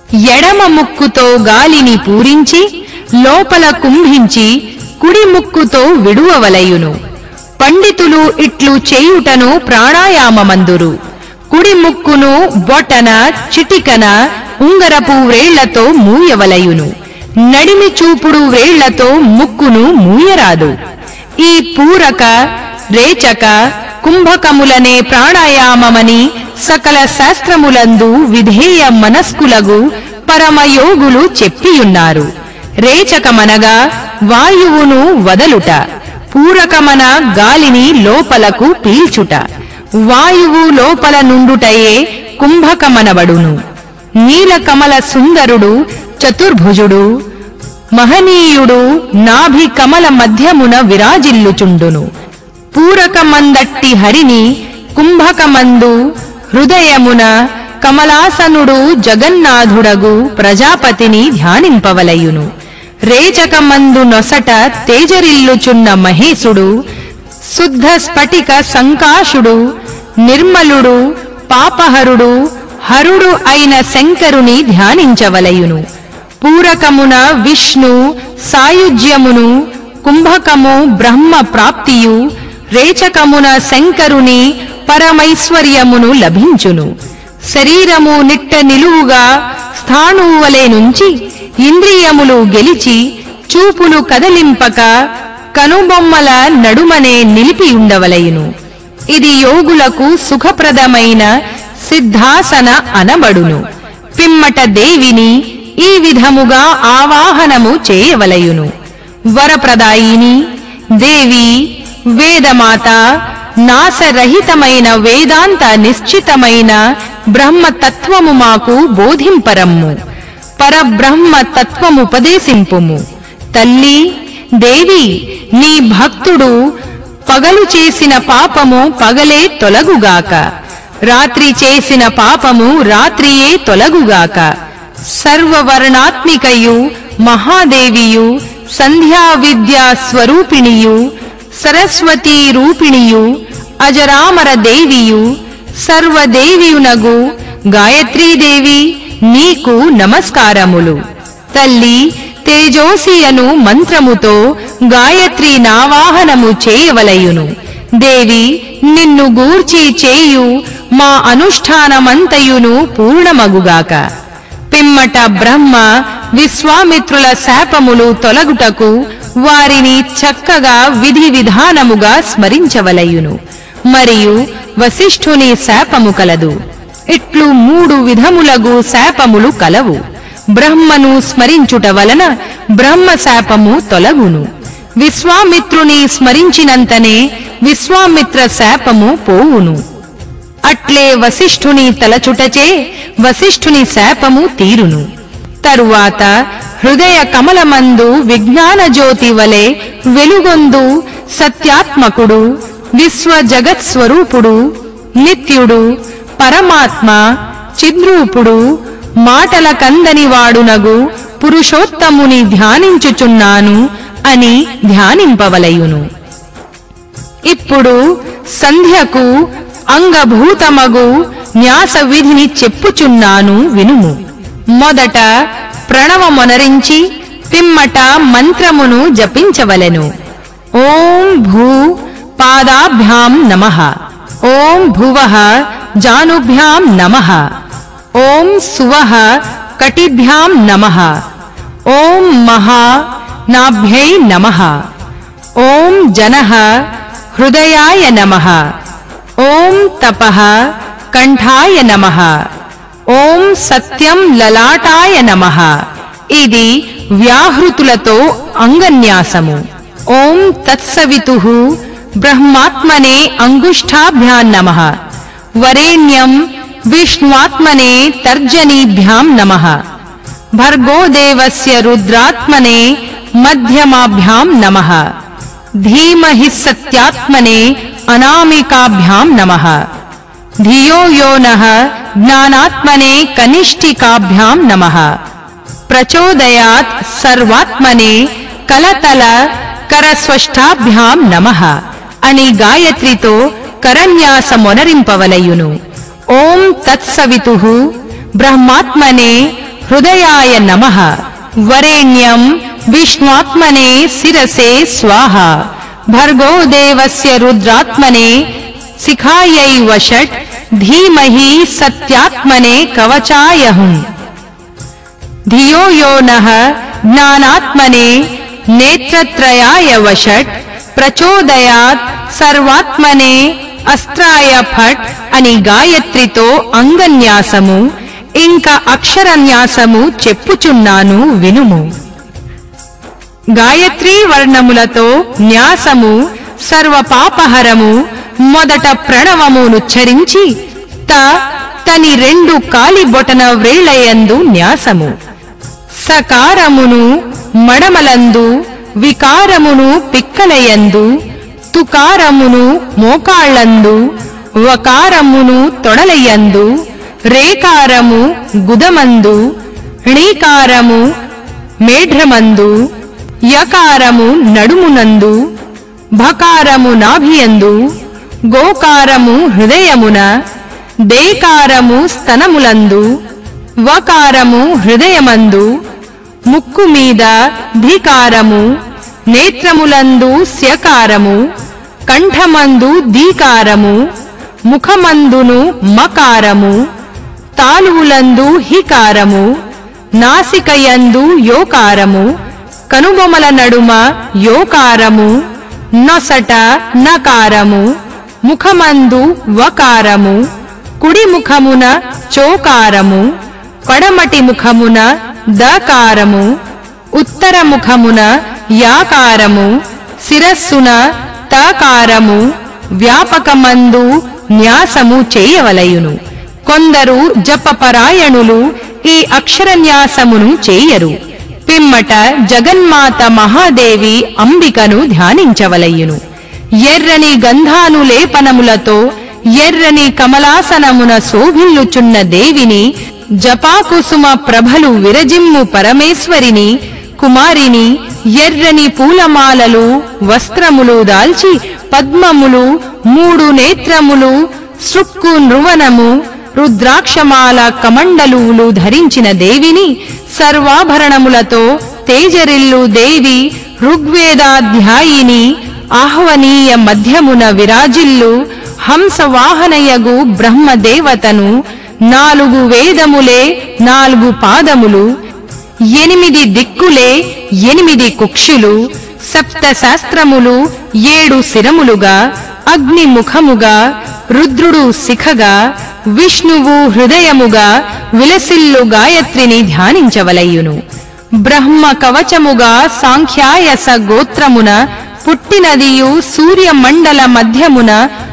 ఎడమ ముక్కుతో గాలిని పూరించి లోపల కుంభించి కుడి ముక్కుతో విడువవలయును పండితులు ఇట్లు చేయుటను ప్రాణాయామమందురు కుడి ముక్కును బొటన చిటికన ఉంగరపు వ్రేళ్లతో మూయవలయును నడిమి చూపుడు వ్రేళ్లతో ముక్కును మూయరాదు ఈ పూరక రేచక కుంభకములనే ప్రాణాయామమని సకల శాస్త్రములందు విధేయ మనస్కులగు పరమయోగులు చెప్పియున్నారు రేచకమనగా వాయువును వదలుట పూరకమన గాలిని లోపలకు పీల్చుట వాయువు లోపల నుండుటయే కుంభకమనబడును నీలకమల సుందరుడు చతుర్భుజుడు మహనీయుడు నాభి కమల మధ్యమున విరాజిల్లుచుండును పూరకమందట్టి హరిని కుంభకమందు హృదయమున కమలాసనుడు జగన్నాథుడగు ప్రజాపతిని ధ్యానింపవలయును రేచకమందు నొసట తేజరిల్లుచున్న మహేశుడు శుద్ధ స్ఫటిక సంకాశుడు నిర్మలుడు పాపహరుడు హరుడు అయిన శంకరుని ధ్యానించవలయును పూరకమున విష్ణు సాయుజ్యమును కుంభకము బ్రహ్మ ప్రాప్తియు రేచకమున శంకరుని పరమైశ్వర్యమును లభించును శరీరము నిట్ట నిలువుగా స్థాణువలే నుంచి ఇంద్రియములు గెలిచి చూపులు కదలింపక కనుబొమ్మల నడుమనే నిలిపి ఉండవలయును ఇది యోగులకు సుఖప్రదమైన సిద్ధాసన అనబడును పిమ్మట దేవిని ఈ విధముగా ఆవాహనము చేయవలయును వరప్రదాయిని దేవి వేదమాత నాశరహితమైన వేదాంత నిశ్చితమైన బ్రహ్మతత్వము మాకు బోధింపరమ్ము పరబ్రహ్మ తత్వముపదేశింపుము తల్లి దేవి నీ భక్తుడు పగలు చేసిన పాపము పగలే తొలగుగాక రాత్రి చేసిన పాపము రాత్రియే తొలగుగాక సర్వవర్ణాత్మికయు మహాదేవియు సంధ్యా విద్యా స్వరూపిణియు సరస్వతీ రూపిణియు అజరామర దేవియు సర్వదేవియునగు గాయత్రీదేవి నీకు నమస్కారములు తల్లి తేజోసియను మంత్రముతో గాయత్రి నావాహనము చేయవలయును దేవి నిన్ను గూర్చి చేయు మా అనుష్ఠానమంతయును పూర్ణమగుగాక పిమ్మట బ్రహ్మ విశ్వామిత్రుల శాపములు తొలగుటకు వారిని చక్కగా విధి విధానముగా స్మరించవలయును మరియు వశిష్ఠుని శాపము కలదు ఇట్లు మూడు విధములగు శాపములు కలవు బ్రహ్మను స్మరించుట వలన బ్రహ్మ శాపము తొలగును విశ్వామిత్రుని స్మరించినంతనే విశ్వామిత్ర శాపము పోవును అట్లే వశిష్ఠుని తలచుటచే వశిష్ఠుని శాపము తీరును తరువాత హృదయ కమలమందు విజ్ఞాన జ్యోతి వలె వెలుగొందు సత్యాత్మకుడు విశ్వ జగత్ స్వరూపుడు నిత్యుడు పరమాత్మ చిద్రూపుడు మాటల కందని వాడునగు పురుషోత్తముని ధ్యానించుచున్నాను అని ధ్యానింపవలయును ఇప్పుడు సంధ్యకు అంగభూతమగు న్యాస విధిని చెప్పుచున్నాను వినుము మొదట ప్రణవమొనరించి పిమ్మట మంత్రమును జపించవలెను ఓం భూ పాదాభ్యాం నమః ఓం భువః జానుభ్యాం నమః ఓం సువః కటిభ్యాం నమః ఓం మహా నాభ్యై నమః ఓం జనః హృదయాయ నమః ఓం తపః కంఠాయ నమః ఓం సత్యం లలాటాయ నమః ఇది వ్యాహృతులతో అంగన్యాసము ఓం తత్సవితుః బ్రహ్మాత్మనే అంగుష్ఠాభ్యాం నమః వరేణ్యం విష్ణువాత్మనే తర్జనీభ్యాం నమః భర్గో దేవస్య రుద్రాత్మనే మధ్యమాభ్యాం నమః ధీమహి సత్యాత్మనే అనామికాభ్యాం నమః ధియో యో నః జ్ఞానాత్మనే కనిష్ఠికాభ్యాం నమః ప్రచోదయాత్ సర్వాత్మనే కలతల కరస్వష్టాభ్యాం నమః అని గాయత్రితో కరన్యాసమొనరింపవలయును ఓం తత్సవితుః బ్రహ్మాత్మనే హృదయాయ నమః వరేణ్యం విష్ణుఆత్మనే శిరసే స్వాహ భర్గో దేవస్య రుద్రాత్మనే శిఖాయైవ షట్ ధీమహి సత్యాత్మనే కవచాయహం ధియో యో నః జ్ఞానాత్మనే నేత్రత్రయాయ వషట్ ప్రచోదయాత్ సర్వాత్మనే అస్త్రాయ ఫట్ అని గాయత్రితో అంగన్యాసము ఇంకా అక్షరన్యాసము చెప్పుచున్నాను వినుము గాయత్రీ వర్ణములతో న్యాసము సర్వపాపహరము మొదట ప్రణవమునుచ్చరించి త తని రెండు కాలి బొటన వ్రేళయందు న్యాసము సకారమును మడమలందు వికారమును పిక్కలయందు తుకారమును మోకాళ్లందు వకారమును తొడలయందు రేకారము గుదమందు ణీకారము మేఢ్రమందు యకారము నడుమునందు భకారము నాభియందు గోకారము హృదయమున దేకారము స్తనములందు వకారము హృదయమందు ముక్కు మీద ధికారము నేత్రములందు స్యకారము కంఠమందు దీకారము ముఖమందును మకారము తాలువులందు హికారము నాసికయందు యోకారము కనుబొమల నడుమ యోకారము నొసట నకారము ముఖమందు వకారము కుడి ముఖమున చోకారము పడమటి ముఖమున దకారము ఉత్తర ముఖమున యాకారము శిరస్సున తకారము వ్యాపకమందు న్యాసము చేయవలయును కొందరు జపపరాయణులు ఈ అక్షరన్యాసమును చేయరు పిమ్మట జగన్మాత మహాదేవి అంబికను ధ్యానించవలయును ఎర్రని గంధానులేపనములతో ఎర్రని కమలాసనమున శోభిల్లుచున్న దేవిని జపాకుసుమ ప్రభలు విరజిమ్ము పరమేశ్వరిని కుమారిని ఎర్రని పూలమాలలు వస్త్రములు దాల్చి పద్మములు మూడు నేత్రములు సృక్కు నృవనము రుద్రాక్షమాల కమండలువులు ధరించిన దేవిని సర్వాభరణములతో తేజరిల్లు దేవి ఋగ్వేదాధ్యాయిని ఆహ్వనీయ మధ్యమున విరాజిల్లు హంసవాహనయగు బ్రహ్మదేవతను నాలుగు వేదములే నాలుగు పాదములు ఎనిమిది దిక్కులే ఎనిమిది కుక్షులు సప్త శాస్త్రములు ఏడు శిరములుగా అగ్ని ముఖముగా రుద్రుడు శిఖగా విష్ణువు హృదయముగా విలసిల్లు గాయత్రిని ధ్యానించవలయును బ్రహ్మ కవచముగా సాంఖ్యాయస గోత్రమున పుట్టినదియు సూర్యమండల మధ్యమున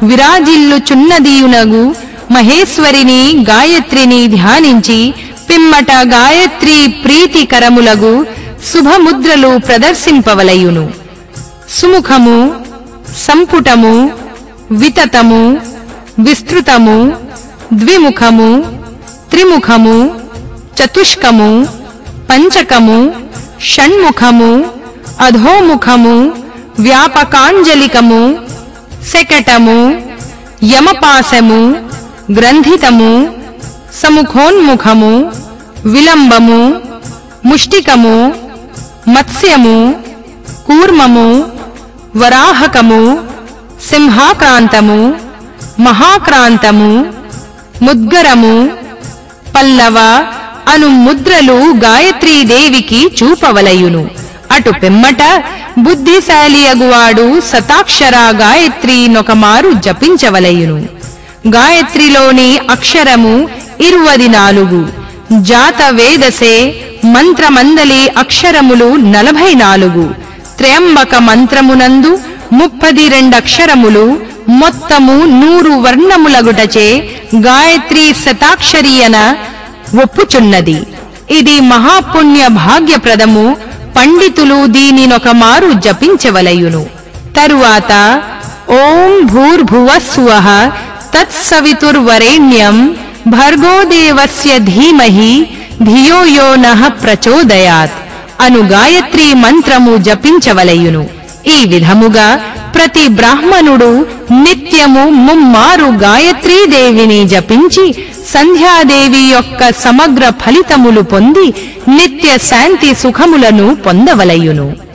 విరాజిల్లుచున్నదియునగు మహేశ్వరిని గాయత్రిని ధ్యానించి పిమ్మట గాయత్రి ప్రీతికరములగు శుభముద్రలు ప్రదర్శింపవలయును సుముఖము సంపుటము వితతము విస్తృతము ద్విముఖము త్రిముఖము చతుష్కము పంచకము షణ్ముఖము అధోముఖము వ్యాపకాంజలికము శకటము యమపాశము గ్రంథితము సముఖోన్ముఖము విలంబము ముష్టికము మత్స్యము కూర్మము వరాహకము సింహాక్రాంతము మహాక్రాంతము ముద్గరము పల్లవ అను ముద్రలు గాయత్రీదేవికి చూపవలయును అటు పిమ్మట బుద్ధిశాలియగువాడు శతాక్షర గాయత్రి నొకమారు జపించవలయును గాయత్రిలోని అక్షరము ఇరువది నాలుగు జాత వేదసే మంత్రమందలి అక్షరములు నలభై నాలుగు త్రయంబక మంత్రమునందు ముప్పది రెండక్షరములు మొత్తము నూరు వర్ణములగుటచే గాయత్రి శతాక్షరియన ఒప్పుచున్నది ఇది మహాపుణ్య భాగ్యప్రదము పండితులు దీనినొకమారు జపించవలయును తరువాత ఓం భూర్భువస్వః తత్సవితుర్వరేణ్యం భర్గోదేవస్య ధీమహి ధియో యో నః ప్రచోదయాత్ అను గాయత్రి మంత్రము జపించవలయును ఈ విధముగా ప్రతి బ్రాహ్మణుడు నిత్యము ముమ్మారు గాయత్రీదేవిని జపించి సంధ్యాదేవి యొక్క సమగ్ర ఫలితములు పొంది నిత్య శాంతి సుఖములను పొందవలయును